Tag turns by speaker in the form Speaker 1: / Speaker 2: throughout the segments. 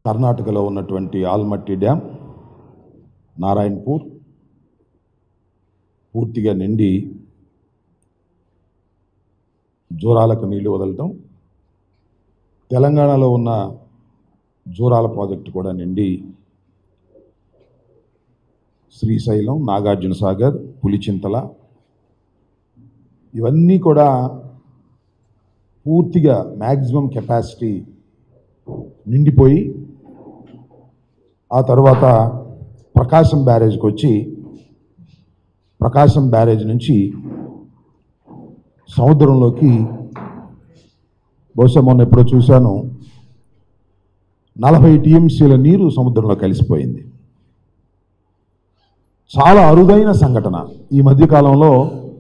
Speaker 1: కర్ణాటకలో ఉన్నటువంటి ఆల్మట్టి డ్యామ్ నారాయణపూర్ పూర్తిగా నిండి జూరాలకు నీళ్లు వదలటం తెలంగాణలో ఉన్న జూరాల ప్రాజెక్టు కూడా నిండి శ్రీశైలం నాగార్జున సాగర్ పులిచింతల ఇవన్నీ కూడా పూర్తిగా మ్యాక్సిమం కెపాసిటీ నిండిపోయి ఆ తర్వాత ప్రకాశం బ్యారేజ్కి వచ్చి ప్రకాశం బ్యారేజ్ నుంచి సముద్రంలోకి బహుశా మొన్న ఎప్పుడో చూశాను నలభై టీఎంసీల నీరు సముద్రంలో కలిసిపోయింది చాలా అరుదైన సంఘటన ఈ మధ్యకాలంలో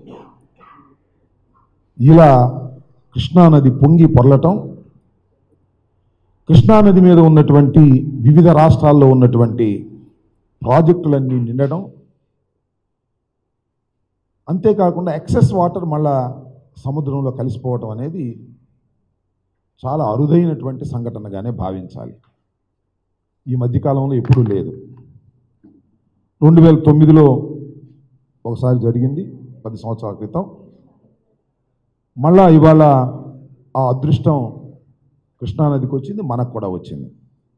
Speaker 1: ఇలా కృష్ణానది పొంగి పొరలటం కృష్ణానది మీద ఉన్నటువంటి వివిధ రాష్ట్రాల్లో ఉన్నటువంటి ప్రాజెక్టులన్నీ నిండడం అంతేకాకుండా ఎక్సెస్ వాటర్ మళ్ళా సముద్రంలో కలిసిపోవటం అనేది చాలా అరుదైనటువంటి సంఘటనగానే భావించాలి ఈ మధ్యకాలంలో ఎప్పుడూ లేదు రెండు వేల తొమ్మిదిలో ఒకసారి జరిగింది పది సంవత్సరాల క్రితం మళ్ళా ఇవాళ ఆ అదృష్టం కృష్ణానదికి వచ్చింది మనకు కూడా వచ్చింది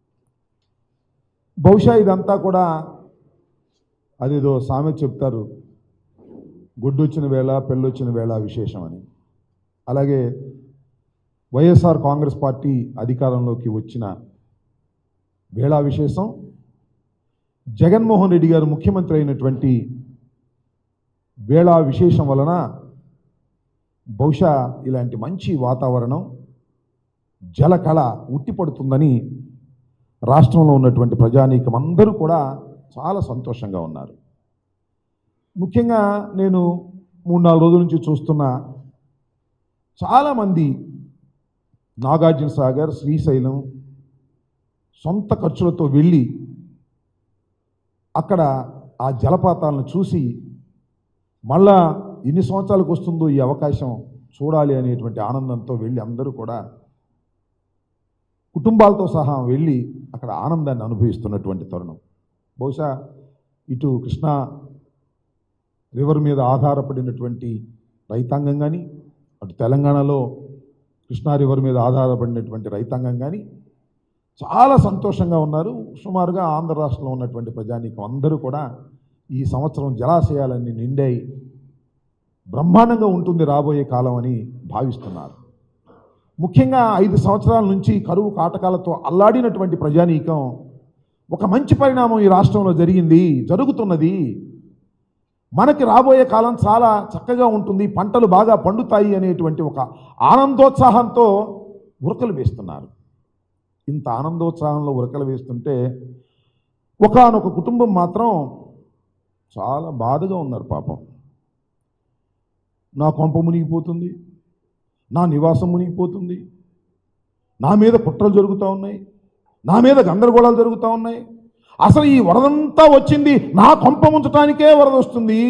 Speaker 1: బహుశా ఇదంతా కూడా అదేదో సామెత చెప్తారు గుడ్డొచ్చిన వేళ పెళ్ళొచ్చిన వేళ విశేషం అని అలాగే వైఎస్ఆర్ కాంగ్రెస్ పార్టీ అధికారంలోకి వచ్చిన వేళా విశేషం జగన్మోహన్ రెడ్డి గారు ముఖ్యమంత్రి అయినటువంటి వేళా విశేషం వలన బహుశా ఇలాంటి మంచి వాతావరణం జలకళ ఉట్టిపడుతుందని రాష్ట్రంలో ఉన్నటువంటి ప్రజానీకం అందరూ కూడా చాలా సంతోషంగా ఉన్నారు ముఖ్యంగా నేను మూడు నాలుగు రోజుల నుంచి చూస్తున్న చాలామంది నాగార్జున సాగర్ శ్రీశైలం సొంత ఖర్చులతో వెళ్ళి అక్కడ ఆ జలపాతాలను చూసి మళ్ళా ఎన్ని సంవత్సరాలకు వస్తుందో ఈ అవకాశం చూడాలి అనేటువంటి ఆనందంతో వెళ్ళి అందరూ కూడా కుటుంబాలతో సహా వెళ్ళి అక్కడ ఆనందాన్ని అనుభవిస్తున్నటువంటి తరుణం బహుశా ఇటు కృష్ణా రివర్ మీద ఆధారపడినటువంటి రైతాంగం కానీ అటు తెలంగాణలో కృష్ణా రివర్ మీద ఆధారపడినటువంటి రైతాంగం కానీ చాలా సంతోషంగా ఉన్నారు సుమారుగా ఆంధ్ర రాష్ట్రంలో ఉన్నటువంటి ప్రజానీకం అందరూ కూడా ఈ సంవత్సరం జలాశయాలన్నీ నిండాయి బ్రహ్మాండంగా ఉంటుంది రాబోయే కాలం అని భావిస్తున్నారు ముఖ్యంగా ఐదు సంవత్సరాల నుంచి కరువు కాటకాలతో అల్లాడినటువంటి ప్రజానీకం ఒక మంచి పరిణామం ఈ రాష్ట్రంలో జరిగింది జరుగుతున్నది మనకి రాబోయే కాలం చాలా చక్కగా ఉంటుంది పంటలు బాగా పండుతాయి అనేటువంటి ఒక ఆనందోత్సాహంతో ఉరకలు వేస్తున్నారు ఇంత ఆనందోత్సాహంలో ఉరకలు వేస్తుంటే ఒకానొక కుటుంబం మాత్రం చాలా బాధగా ఉన్నారు పాపం నా కొంప మునిగిపోతుంది నా నివాసం మునిగిపోతుంది నా మీద కుట్రలు జరుగుతూ ఉన్నాయి నా మీద గందరగోళాలు జరుగుతూ ఉన్నాయి అసలు ఈ వరదంతా వచ్చింది నా కొంప ముంచటానికే వరద వస్తుంది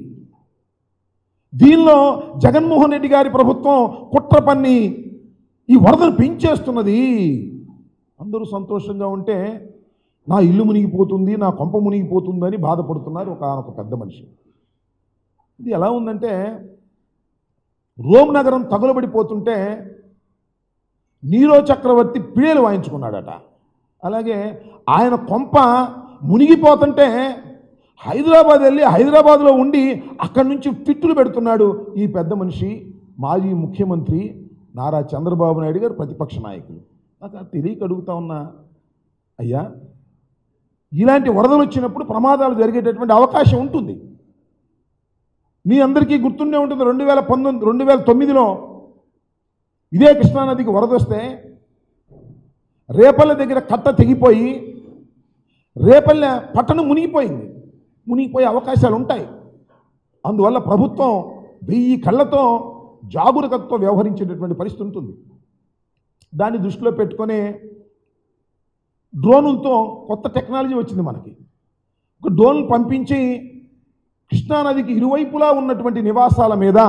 Speaker 1: దీనిలో జగన్మోహన్ రెడ్డి గారి ప్రభుత్వం కుట్ర పన్ని ఈ వరదను పెంచేస్తున్నది అందరూ సంతోషంగా ఉంటే నా ఇల్లు మునిగిపోతుంది నా కొంప మునిగిపోతుందని బాధపడుతున్నారు ఒక ఒక పెద్ద మనిషి ఇది ఎలా ఉందంటే రోమ్ నగరం తగులబడిపోతుంటే నీరో చక్రవర్తి పిడేలు వాయించుకున్నాడట అలాగే ఆయన కొంప మునిగిపోతుంటే హైదరాబాద్ వెళ్ళి హైదరాబాద్లో ఉండి అక్కడి నుంచి ఫిట్టులు పెడుతున్నాడు ఈ పెద్ద మనిషి మాజీ ముఖ్యమంత్రి నారా చంద్రబాబు నాయుడు గారు ప్రతిపక్ష నాయకులు నాకు అది తెలియక అడుగుతా ఉన్నా అయ్యా ఇలాంటి వరదలు వచ్చినప్పుడు ప్రమాదాలు జరిగేటటువంటి అవకాశం ఉంటుంది మీ అందరికీ గుర్తుండే ఉంటుంది రెండు వేల పంతొమ్మిది రెండు వేల తొమ్మిదిలో ఇదే కృష్ణానదికి వరద వస్తే రేపల్ల దగ్గర కట్ట తెగిపోయి రేపల్లె పట్టణం మునిగిపోయింది మునిగిపోయే అవకాశాలు ఉంటాయి అందువల్ల ప్రభుత్వం వెయ్యి కళ్ళతో జాగరూకతతో వ్యవహరించేటటువంటి పరిస్థితి ఉంటుంది దాన్ని దృష్టిలో పెట్టుకొని డ్రోనులతో కొత్త టెక్నాలజీ వచ్చింది మనకి ఒక డ్రోన్ పంపించి కృష్ణానదికి ఇరువైపులా ఉన్నటువంటి నివాసాల మీద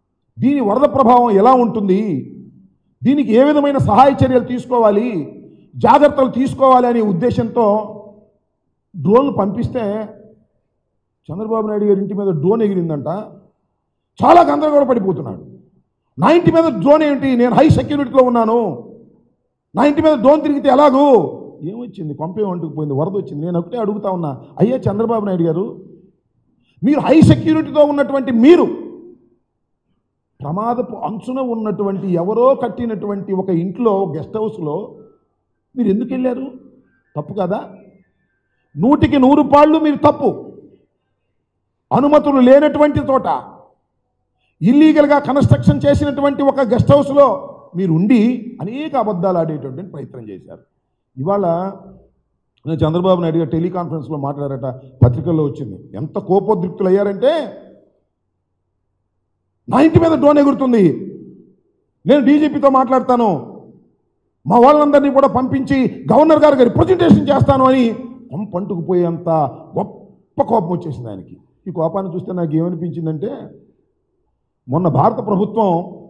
Speaker 1: దీని వరద ప్రభావం ఎలా ఉంటుంది దీనికి ఏ విధమైన సహాయ చర్యలు తీసుకోవాలి జాగ్రత్తలు తీసుకోవాలి అనే ఉద్దేశంతో డ్రోన్లు పంపిస్తే చంద్రబాబు నాయుడు గారి ఇంటి మీద డ్రోన్ ఎగిరిందంట చాలా గందరగోళ పడిపోతున్నాడు నా ఇంటి మీద డ్రోన్ ఏంటి నేను హై సెక్యూరిటీలో ఉన్నాను నా ఇంటి మీద డ్రోన్ తిరిగితే ఎలాగూ ఏమొచ్చింది పంపే వంటుకుపోయింది వరద వచ్చింది నేను ఒకటే అడుగుతా ఉన్నా అయ్యా చంద్రబాబు నాయుడు గారు మీరు హై సెక్యూరిటీతో ఉన్నటువంటి మీరు ప్రమాదపు అంచున ఉన్నటువంటి ఎవరో కట్టినటువంటి ఒక ఇంట్లో గెస్ట్ హౌస్లో మీరు ఎందుకు వెళ్ళారు తప్పు కదా నూటికి నూరు పాళ్ళు మీరు తప్పు అనుమతులు లేనటువంటి చోట ఇల్లీగల్గా కన్స్ట్రక్షన్ చేసినటువంటి ఒక గెస్ట్ హౌస్లో మీరు ఉండి అనేక అబద్ధాలు ఆడేటటువంటి ప్రయత్నం చేశారు ఇవాళ నేను చంద్రబాబు నాయుడు గారు టెలికాన్ఫరెన్స్లో మాట్లాడారట పత్రికల్లో వచ్చింది ఎంత కోపోద్రిక్తులు అయ్యారంటే నా ఇంటి మీద డ్రోన్ ఎగురుతుంది నేను డీజీపీతో మాట్లాడతాను మా వాళ్ళందరినీ కూడా పంపించి గవర్నర్ గారికి రిప్రజెంటేషన్ చేస్తాను అని పంటుకుపోయేంత గొప్ప కోపం వచ్చేసింది ఆయనకి ఈ కోపాన్ని చూస్తే నాకు ఏమనిపించిందంటే మొన్న భారత ప్రభుత్వం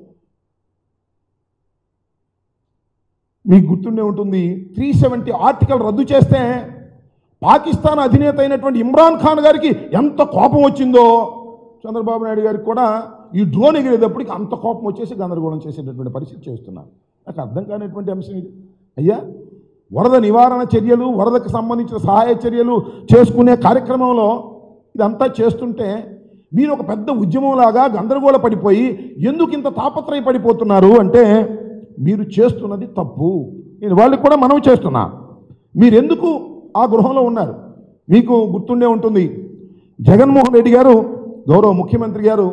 Speaker 1: మీకు గుర్తుండే ఉంటుంది త్రీ సెవెంటీ ఆర్టికల్ రద్దు చేస్తే పాకిస్తాన్ అధినేత అయినటువంటి ఇమ్రాన్ ఖాన్ గారికి ఎంత కోపం వచ్చిందో చంద్రబాబు నాయుడు గారికి కూడా ఈ డ్రోన్ ఎగిరేటప్పటికి అంత కోపం వచ్చేసి గందరగోళం చేసేటటువంటి పరిస్థితి చేస్తున్నారు నాకు అర్థం కానిటువంటి అంశం ఇది అయ్యా వరద నివారణ చర్యలు వరదకు సంబంధించిన సహాయ చర్యలు చేసుకునే కార్యక్రమంలో ఇదంతా చేస్తుంటే మీరు ఒక పెద్ద ఉద్యమంలాగా గందరగోళ పడిపోయి ఎందుకు ఇంత తాపత్రయ పడిపోతున్నారు అంటే మీరు చేస్తున్నది తప్పు నేను వాళ్ళకి కూడా మనవి చేస్తున్నా మీరెందుకు ఆ గృహంలో ఉన్నారు మీకు గుర్తుండే ఉంటుంది జగన్మోహన్ రెడ్డి గారు గౌరవ ముఖ్యమంత్రి గారు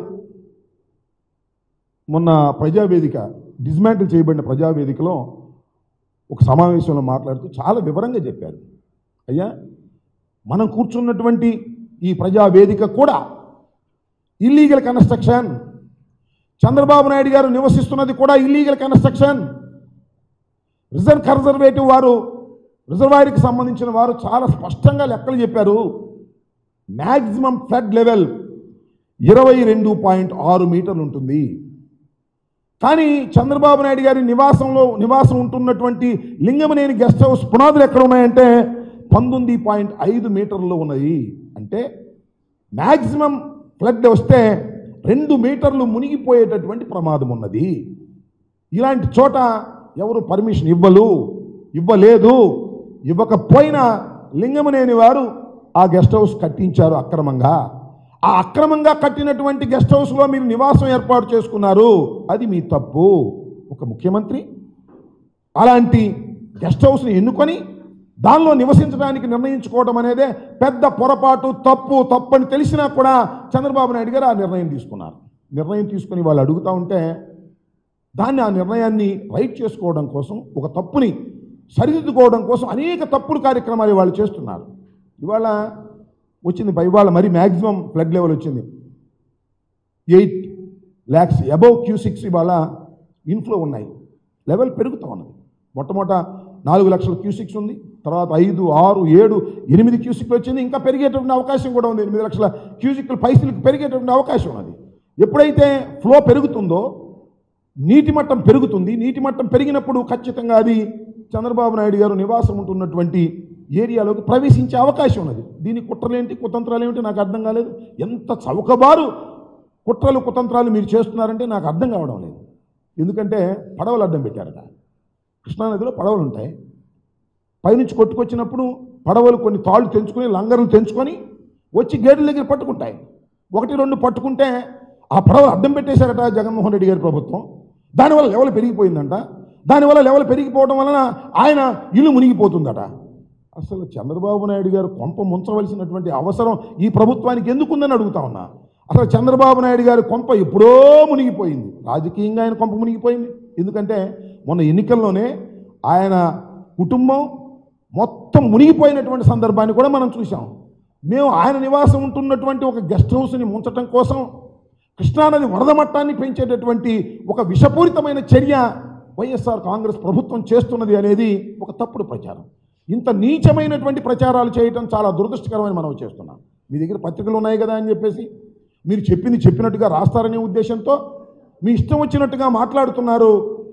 Speaker 1: మొన్న ప్రజావేదిక డిస్మాంటిల్ చేయబడిన ప్రజావేదికలో ఒక సమావేశంలో మాట్లాడుతూ చాలా వివరంగా చెప్పారు అయ్యా మనం కూర్చున్నటువంటి ఈ ప్రజావేదిక కూడా ఇల్లీగల్ కన్స్ట్రక్షన్ చంద్రబాబు నాయుడు గారు నివసిస్తున్నది కూడా ఇల్లీగల్ కన్స్ట్రక్షన్ రిజర్వ్ కన్జర్వేటివ్ వారు రిజర్వాయర్కి సంబంధించిన వారు చాలా స్పష్టంగా లెక్కలు చెప్పారు మ్యాక్సిమం ఫ్లడ్ లెవెల్ ఇరవై రెండు పాయింట్ ఆరు మీటర్లు ఉంటుంది కానీ చంద్రబాబు నాయుడు గారి నివాసంలో నివాసం ఉంటున్నటువంటి లింగమనేని గెస్ట్ హౌస్ పునాదులు ఎక్కడ ఉన్నాయంటే పంతొమ్మిది పాయింట్ ఐదు మీటర్లు ఉన్నాయి అంటే మ్యాక్సిమం ఫ్లడ్ వస్తే రెండు మీటర్లు మునిగిపోయేటటువంటి ప్రమాదం ఉన్నది ఇలాంటి చోట ఎవరు పర్మిషన్ ఇవ్వలు ఇవ్వలేదు ఇవ్వకపోయినా లింగమనేని వారు ఆ గెస్ట్ హౌస్ కట్టించారు అక్రమంగా ఆ అక్రమంగా కట్టినటువంటి గెస్ట్ హౌస్లో మీరు నివాసం ఏర్పాటు చేసుకున్నారు అది మీ తప్పు ఒక ముఖ్యమంత్రి అలాంటి గెస్ట్ హౌస్ని ఎన్నుకొని దానిలో నివసించడానికి నిర్ణయించుకోవడం అనేదే పెద్ద పొరపాటు తప్పు తప్పు అని తెలిసినా కూడా చంద్రబాబు నాయుడు గారు ఆ నిర్ణయం తీసుకున్నారు నిర్ణయం తీసుకుని వాళ్ళు అడుగుతూ ఉంటే దాన్ని ఆ నిర్ణయాన్ని రైట్ చేసుకోవడం కోసం ఒక తప్పుని సరిదిద్దుకోవడం కోసం అనేక తప్పుడు కార్యక్రమాలు వాళ్ళు చేస్తున్నారు ఇవాళ వచ్చింది ఇవాళ మరి మ్యాక్సిమం ఫ్లడ్ లెవెల్ వచ్చింది eight lakhs above cusecs ఇవాళ ఇన్ఫ్లో ఉన్నాయి లెవెల్ పెరుగుతూ ఉన్నది మొట్టమొదట నాలుగు లక్షల క్యూసిక్స్ ఉంది తర్వాత ఐదు ఆరు ఏడు ఎనిమిది క్యూసిక్లు వచ్చింది ఇంకా పెరిగేటటువంటి అవకాశం కూడా ఉంది ఎనిమిది లక్షల క్యూసిక్లు పైసలకు పెరిగేటటువంటి అవకాశం ఉన్నది ఎప్పుడైతే ఫ్లో పెరుగుతుందో నీటి మట్టం పెరుగుతుంది నీటి మట్టం పెరిగినప్పుడు ఖచ్చితంగా అది చంద్రబాబు నాయుడు గారు నివాసం ఉంటున్నటువంటి ఏరియాలోకి ప్రవేశించే అవకాశం ఉన్నది దీని కుట్రలేంటి కుతంత్రాలు ఏమిటి నాకు అర్థం కాలేదు ఎంత చౌకబారు కుట్రలు కుతంత్రాలు మీరు చేస్తున్నారంటే నాకు అర్థం కావడం లేదు ఎందుకంటే పడవలు అడ్డం పెట్టారట కృష్ణానదిలో పడవలు ఉంటాయి పైనుంచి కొట్టుకొచ్చినప్పుడు పడవలు కొన్ని తాళ్ళు తెంచుకొని లంగర్లు తెంచుకొని వచ్చి గేట్ల దగ్గర పట్టుకుంటాయి ఒకటి రెండు పట్టుకుంటే ఆ పడవలు అడ్డం పెట్టేశారట జగన్మోహన్ రెడ్డి గారి ప్రభుత్వం దానివల్ల లెవెల్ పెరిగిపోయిందంట దానివల్ల లెవెల్ పెరిగిపోవడం వలన ఆయన ఇల్లు మునిగిపోతుందట అసలు చంద్రబాబు నాయుడు గారు కొంప ముంచవలసినటువంటి అవసరం ఈ ప్రభుత్వానికి ఎందుకుందని అడుగుతా ఉన్నా అసలు చంద్రబాబు నాయుడు గారి కొంప ఎప్పుడో మునిగిపోయింది రాజకీయంగా ఆయన కొంప మునిగిపోయింది ఎందుకంటే మొన్న ఎన్నికల్లోనే ఆయన కుటుంబం మొత్తం మునిగిపోయినటువంటి సందర్భాన్ని కూడా మనం చూసాం మేము ఆయన నివాసం ఉంటున్నటువంటి ఒక గెస్ట్ హౌస్ని ముంచటం కోసం కృష్ణానది వరద మట్టాన్ని పెంచేటటువంటి ఒక విషపూరితమైన చర్య వైఎస్ఆర్ కాంగ్రెస్ ప్రభుత్వం చేస్తున్నది అనేది ఒక తప్పుడు ప్రచారం ఇంత నీచమైనటువంటి ప్రచారాలు చేయటం చాలా దురదృష్టకరమని మనం చేస్తున్నాం మీ దగ్గర పత్రికలు ఉన్నాయి కదా అని చెప్పేసి మీరు చెప్పింది చెప్పినట్టుగా రాస్తారనే ఉద్దేశంతో మీ ఇష్టం వచ్చినట్టుగా మాట్లాడుతున్నారు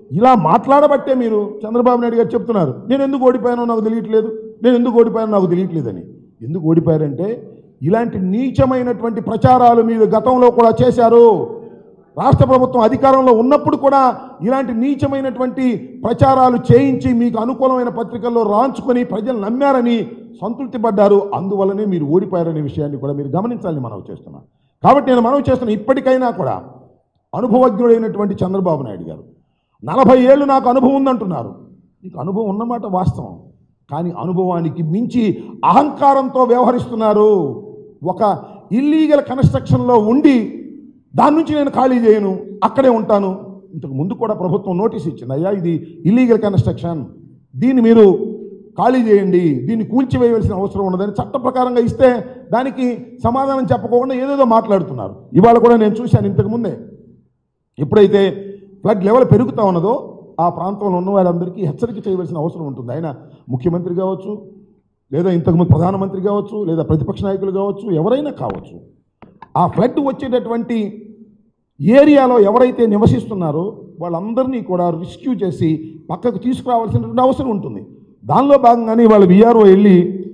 Speaker 1: ఇలా మాట్లాడబట్టే మీరు చంద్రబాబు నాయుడు గారు చెప్తున్నారు నేను ఎందుకు ఓడిపోయానో నాకు తెలియట్లేదు నేను ఎందుకు ఓడిపోయానో నాకు తెలియట్లేదని ఎందుకు ఓడిపోయారంటే ఇలాంటి నీచమైనటువంటి ప్రచారాలు మీరు గతంలో కూడా చేశారు రాష్ట్ర ప్రభుత్వం అధికారంలో ఉన్నప్పుడు కూడా ఇలాంటి నీచమైనటువంటి ప్రచారాలు చేయించి మీకు అనుకూలమైన పత్రికల్లో రాంచుకొని ప్రజలు నమ్మారని సంతృప్తి పడ్డారు అందువల్లనే మీరు ఓడిపోయారనే విషయాన్ని కూడా మీరు గమనించాలని మనవి చేస్తున్నాను కాబట్టి నేను మనవి చేస్తున్నా ఇప్పటికైనా కూడా అనుభవజ్ఞుడైనటువంటి చంద్రబాబు నాయుడు గారు నలభై ఏళ్ళు నాకు అనుభవం ఉందంటున్నారు నీకు అనుభవం ఉన్నమాట వాస్తవం కానీ అనుభవానికి మించి అహంకారంతో వ్యవహరిస్తున్నారు ఒక ఇల్లీగల్ కన్స్ట్రక్షన్లో ఉండి దాని నుంచి నేను ఖాళీ చేయను అక్కడే ఉంటాను ఇంతకు ముందు కూడా ప్రభుత్వం నోటీస్ ఇచ్చింది అయ్యా ఇది ఇల్లీగల్ కన్స్ట్రక్షన్ దీన్ని మీరు ఖాళీ చేయండి దీన్ని కూల్చివేయవలసిన అవసరం ఉన్నదని చట్ట ప్రకారంగా ఇస్తే దానికి సమాధానం చెప్పకుండా ఏదేదో మాట్లాడుతున్నారు ఇవాళ కూడా నేను చూశాను ఇంతకు ముందే ఎప్పుడైతే ఫ్లడ్ లెవెల్ పెరుగుతూ ఉన్నదో ఆ ప్రాంతంలో ఉన్న వారందరికీ హెచ్చరిక చేయవలసిన అవసరం ఉంటుంది ఆయన ముఖ్యమంత్రి కావచ్చు లేదా ఇంతకుముందు ప్రధానమంత్రి కావచ్చు లేదా ప్రతిపక్ష నాయకులు కావచ్చు ఎవరైనా కావచ్చు ఆ ఫ్లడ్ వచ్చేటటువంటి ఏరియాలో ఎవరైతే నివసిస్తున్నారో వాళ్ళందరినీ కూడా రెస్క్యూ చేసి పక్కకు తీసుకురావాల్సినటువంటి అవసరం ఉంటుంది దానిలో భాగంగానే వాళ్ళ విఆర్ఓ వెళ్ళి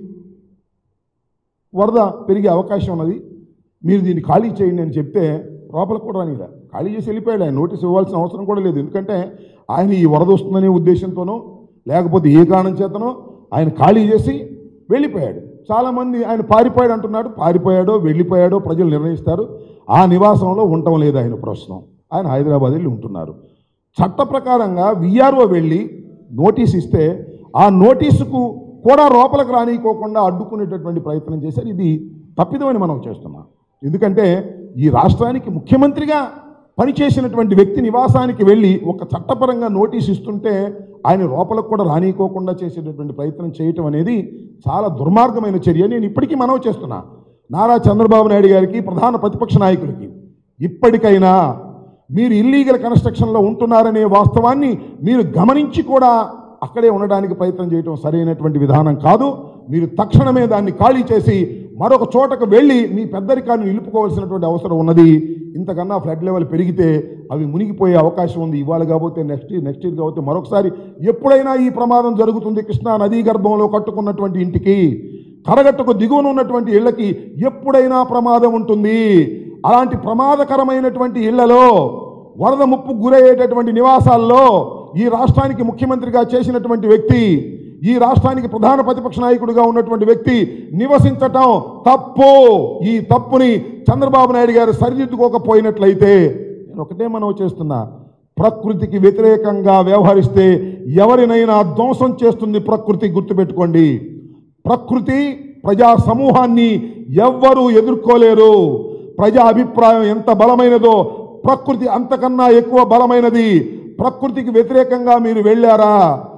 Speaker 1: వరద పెరిగే అవకాశం ఉన్నది మీరు దీన్ని ఖాళీ చేయండి అని చెప్తే లోపలికి కూడా రానిరా ఖాళీ చేసి వెళ్ళిపోయాడు ఆయన నోటీస్ ఇవ్వాల్సిన అవసరం కూడా లేదు ఎందుకంటే ఆయన ఈ వరద వస్తుందనే ఉద్దేశంతోనో లేకపోతే ఏ కారణం చేతనో ఆయన ఖాళీ చేసి వెళ్ళిపోయాడు చాలామంది ఆయన పారిపోయాడు అంటున్నాడు పారిపోయాడో వెళ్ళిపోయాడో ప్రజలు నిర్ణయిస్తారు ఆ నివాసంలో ఉండటం లేదు ఆయన ప్రస్తుతం ఆయన హైదరాబాద్ వెళ్ళి ఉంటున్నారు చట్ట ప్రకారంగా విఆర్ఓ వెళ్ళి నోటీస్ ఇస్తే ఆ నోటీసుకు కూడా లోపలికి రానికోకుండా అడ్డుకునేటటువంటి ప్రయత్నం చేశారు ఇది తప్పిదమని మనం చేస్తున్నాం ఎందుకంటే ఈ రాష్ట్రానికి ముఖ్యమంత్రిగా పనిచేసినటువంటి వ్యక్తి నివాసానికి వెళ్ళి ఒక చట్టపరంగా నోటీస్ ఇస్తుంటే ఆయన లోపలకు కూడా రానికోకుండా చేసేటటువంటి ప్రయత్నం చేయటం అనేది చాలా దుర్మార్గమైన చర్య నేను ఇప్పటికీ మనవి చేస్తున్నా నారా చంద్రబాబు నాయుడు గారికి ప్రధాన ప్రతిపక్ష నాయకులకి ఇప్పటికైనా మీరు ఇల్లీగల్ కన్స్ట్రక్షన్లో ఉంటున్నారనే వాస్తవాన్ని మీరు గమనించి కూడా అక్కడే ఉండడానికి ప్రయత్నం చేయటం సరైనటువంటి విధానం కాదు మీరు తక్షణమే దాన్ని ఖాళీ చేసి మరొక చోటకు వెళ్ళి మీ పెద్దరికాన్ని నిలుపుకోవాల్సినటువంటి అవసరం ఉన్నది ఇంతకన్నా ఫ్లడ్ లెవెల్ పెరిగితే అవి మునిగిపోయే అవకాశం ఉంది ఇవాళ కాకపోతే నెక్స్ట్ ఇయర్ నెక్స్ట్ ఇయర్ కాకపోతే మరొకసారి ఎప్పుడైనా ఈ ప్రమాదం జరుగుతుంది కృష్ణా నదీ గర్భంలో కట్టుకున్నటువంటి ఇంటికి కరగట్టుకు దిగువన ఉన్నటువంటి ఇళ్లకి ఎప్పుడైనా ప్రమాదం ఉంటుంది అలాంటి ప్రమాదకరమైనటువంటి ఇళ్లలో వరద ముప్పు గురయ్యేటటువంటి నివాసాల్లో ఈ రాష్ట్రానికి ముఖ్యమంత్రిగా చేసినటువంటి వ్యక్తి ఈ రాష్ట్రానికి ప్రధాన ప్రతిపక్ష నాయకుడిగా ఉన్నటువంటి వ్యక్తి నివసించటం తప్పు ఈ తప్పుని చంద్రబాబు నాయుడు గారు సరిదిద్దుకోకపోయినట్లయితే నేను ఒకటే మనం చేస్తున్నా ప్రకృతికి వ్యతిరేకంగా వ్యవహరిస్తే ఎవరినైనా ధ్వంసం చేస్తుంది ప్రకృతి గుర్తుపెట్టుకోండి ప్రకృతి ప్రజా సమూహాన్ని ఎవ్వరూ ఎదుర్కోలేరు ప్రజా అభిప్రాయం ఎంత బలమైనదో ప్రకృతి అంతకన్నా ఎక్కువ బలమైనది ప్రకృతికి వ్యతిరేకంగా మీరు వెళ్ళారా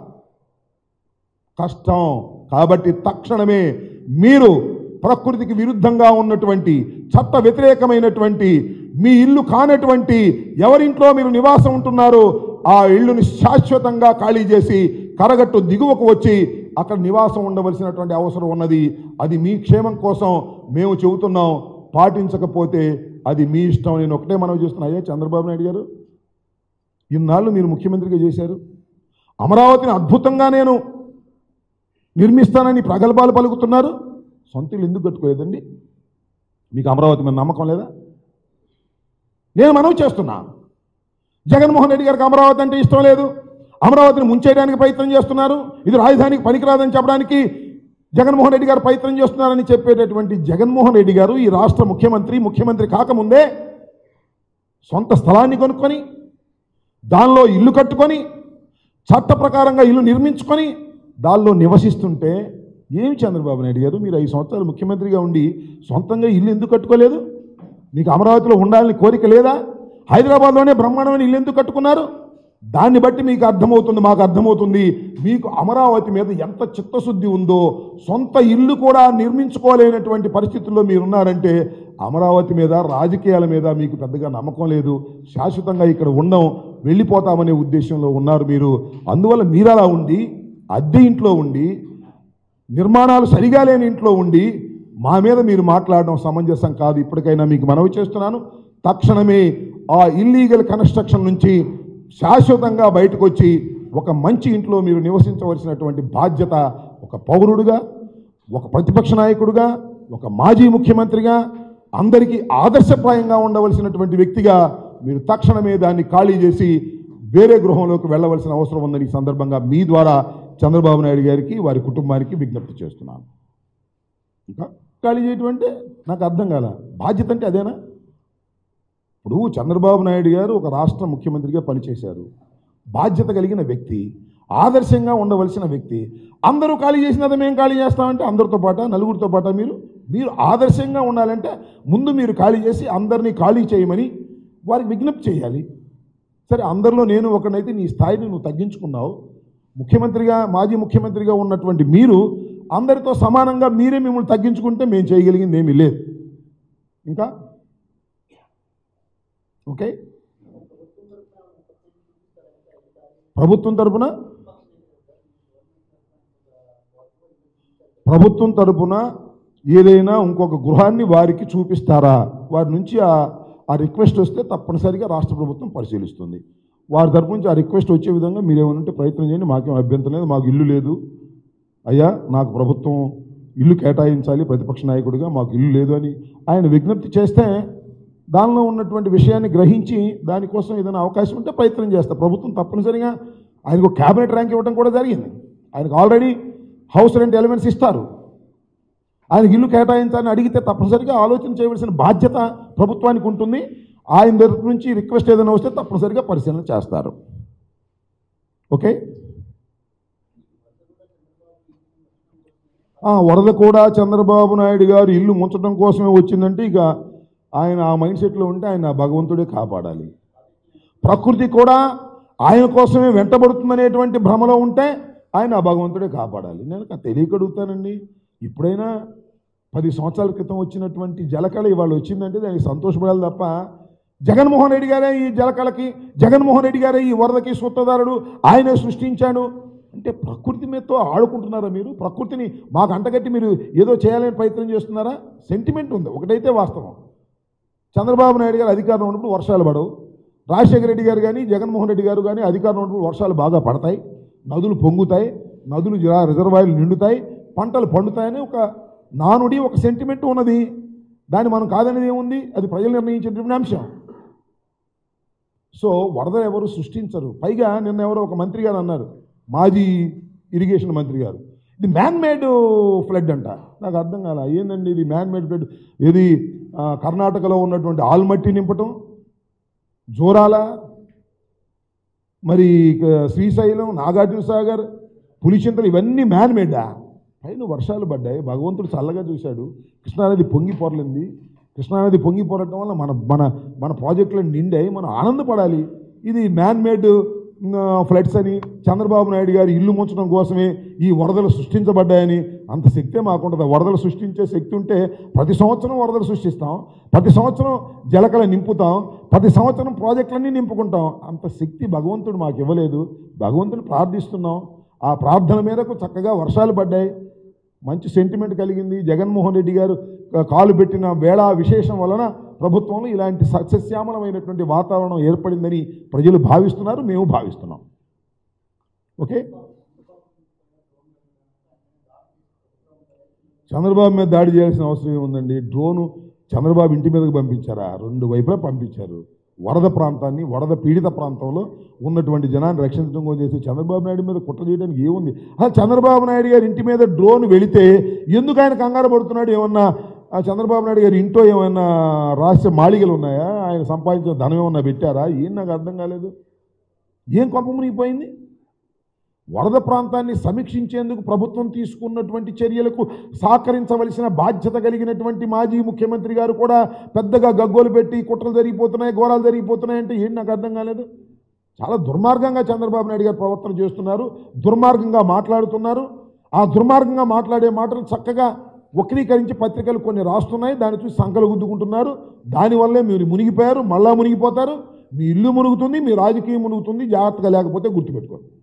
Speaker 1: కష్టం కాబట్టి తక్షణమే మీరు ప్రకృతికి విరుద్ధంగా ఉన్నటువంటి చట్ట వ్యతిరేకమైనటువంటి మీ ఇల్లు కానటువంటి ఎవరింట్లో మీరు నివాసం ఉంటున్నారో ఆ ఇల్లుని శాశ్వతంగా ఖాళీ చేసి కరగట్టు దిగువకు వచ్చి అక్కడ నివాసం ఉండవలసినటువంటి అవసరం ఉన్నది అది మీ క్షేమం కోసం మేము చెబుతున్నాం పాటించకపోతే అది మీ ఇష్టం నేను ఒకటే మనం చూస్తున్నా అయ్యా చంద్రబాబు నాయుడు గారు ఇన్నాళ్ళు మీరు ముఖ్యమంత్రిగా చేశారు అమరావతిని అద్భుతంగా నేను నిర్మిస్తానని ప్రగల్భాలు పలుకుతున్నారు సొంత ఇల్లు ఎందుకు కట్టుకోలేదండి మీకు అమరావతి మీద నమ్మకం లేదా నేను మనవి చేస్తున్నా జగన్మోహన్ రెడ్డి గారికి అమరావతి అంటే ఇష్టం లేదు అమరావతిని ముంచేయడానికి ప్రయత్నం చేస్తున్నారు ఇది రాజధానికి పనికిరాదని చెప్పడానికి జగన్మోహన్ రెడ్డి గారు ప్రయత్నం చేస్తున్నారని చెప్పేటటువంటి జగన్మోహన్ రెడ్డి గారు ఈ రాష్ట్ర ముఖ్యమంత్రి ముఖ్యమంత్రి కాకముందే సొంత స్థలాన్ని కొనుక్కొని దానిలో ఇల్లు కట్టుకొని చట్ట ప్రకారంగా ఇల్లు నిర్మించుకొని దానిలో నివసిస్తుంటే ఏమి చంద్రబాబు నాయుడు గారు మీరు ఐదు సంవత్సరాలు ముఖ్యమంత్రిగా ఉండి సొంతంగా ఇల్లు ఎందుకు కట్టుకోలేదు మీకు అమరావతిలో ఉండాలని కోరిక లేదా హైదరాబాద్లోనే బ్రహ్మాండమైన ఇల్లు ఎందుకు కట్టుకున్నారు దాన్ని బట్టి మీకు అర్థమవుతుంది మాకు అర్థమవుతుంది మీకు అమరావతి మీద ఎంత చిత్తశుద్ధి ఉందో సొంత ఇల్లు కూడా నిర్మించుకోలేనటువంటి పరిస్థితుల్లో మీరున్నారంటే అమరావతి మీద రాజకీయాల మీద మీకు పెద్దగా నమ్మకం లేదు శాశ్వతంగా ఇక్కడ ఉండం వెళ్ళిపోతామనే ఉద్దేశంలో ఉన్నారు మీరు అందువల్ల మీరు అలా ఉండి అద్దె ఇంట్లో ఉండి నిర్మాణాలు సరిగా లేని ఇంట్లో ఉండి మా మీద మీరు మాట్లాడడం సమంజసం కాదు ఇప్పటికైనా మీకు మనవి చేస్తున్నాను తక్షణమే ఆ ఇల్లీగల్ కన్స్ట్రక్షన్ నుంచి శాశ్వతంగా బయటకు వచ్చి ఒక మంచి ఇంట్లో మీరు నివసించవలసినటువంటి బాధ్యత ఒక పౌరుడుగా ఒక ప్రతిపక్ష నాయకుడుగా ఒక మాజీ ముఖ్యమంత్రిగా అందరికీ ఆదర్శప్రాయంగా ఉండవలసినటువంటి వ్యక్తిగా మీరు తక్షణమే దాన్ని ఖాళీ చేసి వేరే గృహంలోకి వెళ్ళవలసిన అవసరం ఉందని ఈ సందర్భంగా మీ ద్వారా చంద్రబాబు నాయుడు గారికి వారి కుటుంబానికి విజ్ఞప్తి చేస్తున్నాను ఇంకా ఖాళీ చేయటం అంటే నాకు అర్థం కాల బాధ్యత అంటే అదేనా ఇప్పుడు చంద్రబాబు నాయుడు గారు ఒక రాష్ట్ర ముఖ్యమంత్రిగా పనిచేశారు బాధ్యత కలిగిన వ్యక్తి ఆదర్శంగా ఉండవలసిన వ్యక్తి అందరూ ఖాళీ చేసినది మేము ఖాళీ చేస్తామంటే అందరితో పాట నలుగురితో పాట మీరు మీరు ఆదర్శంగా ఉండాలంటే ముందు మీరు ఖాళీ చేసి అందరినీ ఖాళీ చేయమని వారికి విజ్ఞప్తి చేయాలి సరే అందరిలో నేను ఒకనైతే నీ స్థాయిని నువ్వు తగ్గించుకున్నావు ముఖ్యమంత్రిగా మాజీ ముఖ్యమంత్రిగా ఉన్నటువంటి మీరు అందరితో సమానంగా మీరే మిమ్మల్ని తగ్గించుకుంటే మేము చేయగలిగింది ఏమీ లేదు ఇంకా ఓకే ప్రభుత్వం తరపున ప్రభుత్వం తరపున ఏదైనా ఇంకొక గృహాన్ని వారికి చూపిస్తారా వారి నుంచి ఆ ఆ రిక్వెస్ట్ వస్తే తప్పనిసరిగా రాష్ట్ర ప్రభుత్వం పరిశీలిస్తుంది వారి తరపు నుంచి ఆ రిక్వెస్ట్ వచ్చే విధంగా మీరు ఏమైనా ఉంటే ప్రయత్నం చేయండి మాకేం అభ్యంతరం లేదు మాకు ఇల్లు లేదు అయ్యా నాకు ప్రభుత్వం ఇల్లు కేటాయించాలి ప్రతిపక్ష నాయకుడిగా మాకు ఇల్లు లేదు అని ఆయన విజ్ఞప్తి చేస్తే దానిలో ఉన్నటువంటి విషయాన్ని గ్రహించి దానికోసం ఏదైనా అవకాశం ఉంటే ప్రయత్నం చేస్తా ప్రభుత్వం తప్పనిసరిగా ఆయనకు క్యాబినెట్ ర్యాంక్ ఇవ్వడం కూడా జరిగింది ఆయనకు ఆల్రెడీ హౌస్ రెంట్ ఎలిమెంట్స్ ఇస్తారు ఆయనకి ఇల్లు కేటాయించాలని అడిగితే తప్పనిసరిగా ఆలోచన చేయవలసిన బాధ్యత ప్రభుత్వానికి ఉంటుంది ఆయన తరపు నుంచి రిక్వెస్ట్ ఏదైనా వస్తే తప్పనిసరిగా పరిశీలన చేస్తారు ఓకే ఆ, వరద కూడా చంద్రబాబు నాయుడు గారు ఇల్లు ముంచడం కోసమే వచ్చిందంటే ఇక ఆయన ఆ మైండ్ సెట్లో ఉంటే ఆయన ఆ భగవంతుడే కాపాడాలి ప్రకృతి కూడా ఆయన కోసమే వెంటబడుతుందనేటువంటి భ్రమలో ఉంటే ఆయన ఆ భగవంతుడే కాపాడాలి నేను కా- తెలియక అడుగుతానండి ఇప్పుడైనా పది సంవత్సరాల క్రితం వచ్చినటువంటి జలకళ ఇవాళ వచ్చిందంటే దానికి సంతోషపడాలి తప్ప జగన్మోహన్ రెడ్డి గారే ఈ జలకళకి జగన్మోహన్ రెడ్డి గారే ఈ వరదకి సూత్రధారుడు ఆయనే సృష్టించాడు అంటే ప్రకృతి మీదతో ఆడుకుంటున్నారా మీరు ప్రకృతిని మాకు అంటగట్టి మీరు ఏదో చేయాలని ప్రయత్నం చేస్తున్నారా సెంటిమెంట్ ఉంది ఒకటైతే వాస్తవం చంద్రబాబు నాయుడు గారు అధికారం ఉన్నప్పుడు వర్షాలు పడవు రాజశేఖర రెడ్డి గారు కానీ జగన్మోహన్ రెడ్డి గారు కానీ అధికారం ఉన్నప్పుడు వర్షాలు బాగా పడతాయి నదులు పొంగుతాయి నదులు జ- రిజర్వాయర్లు నిండుతాయి పంటలు పండుతాయని ఒక నానుడి ఒక సెంటిమెంట్ ఉన్నది దాన్ని మనం కాదనేది ఏముంది అది ప్రజలు నిర్ణయించినటువంటి అంశం సో వరద ఎవరు సృష్టించరు పైగా నిన్న ఎవరో ఒక మంత్రి గారు అన్నారు మాజీ ఇరిగేషన్ మంత్రి గారు ఇది మ్యాన్ మేడ్ ఫ్లడ్ అంట నాకు అర్థం కాల ఏందండి ఇది మ్యాన్ మేడ్ ఫ్లడ్ ఇది ఆ, కర్ణాటకలో ఉన్నటువంటి ఆల్మట్టి నింపటం జోరాల మరి ఇక శ్రీశైలం నాగార్జున సాగర్ పులిచింతలు ఇవన్నీ మ్యాన్ మేడా పైన వర్షాలు పడ్డాయి భగవంతుడు చల్లగా చూశాడు కృష్ణానది పొంగి పొరలింది కృష్ణానది పొంగి పొరటం వల్ల మన మన మన ప్రాజెక్టులు నిండాయి మనం ఆనందపడాలి ఇది మ్యాన్ మేడ్ ఫ్లడ్స్ అని చంద్రబాబు నాయుడు గారు ఇల్లు ముంచడం కోసమే ఈ వరదలు సృష్టించబడ్డాయని అంత శక్తే మాకుంటుంది వరదలు సృష్టించే శక్తి ఉంటే ప్రతి సంవత్సరం వరదలు సృష్టిస్తాం ప్రతి సంవత్సరం జలకల నింపుతాం ప్రతి సంవత్సరం ప్రాజెక్టులన్నీ నింపుకుంటాం అంత శక్తి భగవంతుడు మాకు ఇవ్వలేదు భగవంతుని ప్రార్థిస్తున్నాం ఆ ప్రార్థన మేరకు చక్కగా వర్షాలు పడ్డాయి మంచి సెంటిమెంట్ కలిగింది జగన్మోహన్ రెడ్డి గారు కా- కాలు పెట్టిన వేళ విశేషం వలన ప్రభుత్వంలో ఇలాంటి సస్యశ్యామలమైనటువంటి వాతావరణం ఏర్పడిందని ప్రజలు భావిస్తున్నారు మేము భావిస్తున్నాం ఓకే చంద్రబాబు మీద దాడి చేయాల్సిన అవసరం ఏముందండి డ్రోను చంద్రబాబు ఇంటి మీదకి పంపించారా రెండు వైపులా పంపించారు వరద ప్రాంతాన్ని వరద పీడిత ప్రాంతంలో ఉన్నటువంటి జనాన్ని రక్షించడం కోసం చేసి చంద్రబాబు నాయుడు మీద కుట్ర చేయడానికి ఏముంది అసలు చంద్రబాబు నాయుడు గారి ఇంటి మీద డ్రోన్ వెళితే ఎందుకు ఆయన కంగారు పడుతున్నాడు ఏమన్నా ఆ చంద్రబాబు నాయుడు గారి ఇంట్లో ఏమైనా రహస్య మాళిగలు ఉన్నాయా ఆయన సంపాదించిన ధనం ఏమన్నా పెట్టారా ఏం నాకు అర్థం కాలేదు ఏం కొంప మునిగిపోయింది వరద ప్రాంతాన్ని సమీక్షించేందుకు ప్రభుత్వం తీసుకున్నటువంటి చర్యలకు సహకరించవలసిన బాధ్యత కలిగినటువంటి మాజీ ముఖ్యమంత్రి గారు కూడా పెద్దగా గగ్గోలు పెట్టి కుట్రలు జరిగిపోతున్నాయి ఘోరాలు జరిగిపోతున్నాయి అంటే ఏంటి నాకు అర్థం కాలేదు చాలా దుర్మార్గంగా చంద్రబాబు నాయుడు గారు ప్రవర్తన చేస్తున్నారు దుర్మార్గంగా మాట్లాడుతున్నారు ఆ దుర్మార్గంగా మాట్లాడే మాటలు చక్కగా వక్రీకరించి పత్రికలు కొన్ని రాస్తున్నాయి దాన్ని చూసి సంకలు గుద్దుకుంటున్నారు దానివల్లే మీరు మునిగిపోయారు మళ్ళా మునిగిపోతారు మీ ఇల్లు మునుగుతుంది మీ రాజకీయం మునుగుతుంది జాగ్రత్తగా లేకపోతే గుర్తుపెట్టుకోండి